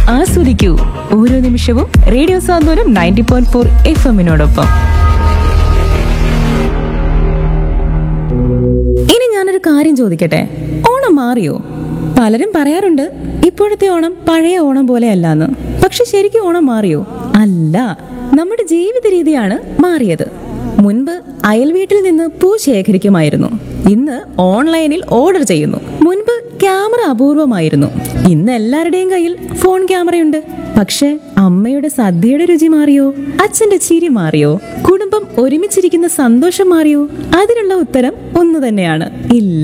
ആസ്വദിക്കൂ ഓരോ നിമിഷവും radio Santhwanam ninety point four F എമ്മിനോടൊപ്പം ഇനി ഞാനൊരു കാര്യം ചോദിക്കട്ടെ ഓണം മാറിയോ പലരും പറയാറുണ്ട് ഇപ്പോഴത്തെ ഓണം പഴയ ഓണം പോലെ അല്ലാന്ന് പക്ഷെ ശരിക്കും ഓണം മാറിയോ അല്ല നമ്മുടെ ജീവിത രീതിയാണ് മാറിയത് മുൻപ് അയൽവീട്ടിൽ നിന്ന് പൂ ശേഖരിക്കുമായിരുന്നു ഇന്ന് ഓൺലൈനിൽ ഓർഡർ ചെയ്യുന്നു മുൻപ് ക്യാമറ അപൂർവമായിരുന്നു ഇന്ന് എല്ലാവരുടെയും കയ്യിൽ ഫോൺ ക്യാമറയുണ്ട് പക്ഷെ അമ്മയുടെ സദ്യയുടെ രുചി മാറിയോ അച്ഛന്റെ ചിരി മാറിയോ കുടുംബം ഒരുമിച്ചിരിക്കുന്ന സന്തോഷം മാറിയോ അതിനുള്ള ഉത്തരം ഒന്നു തന്നെയാണ് ഇല്ല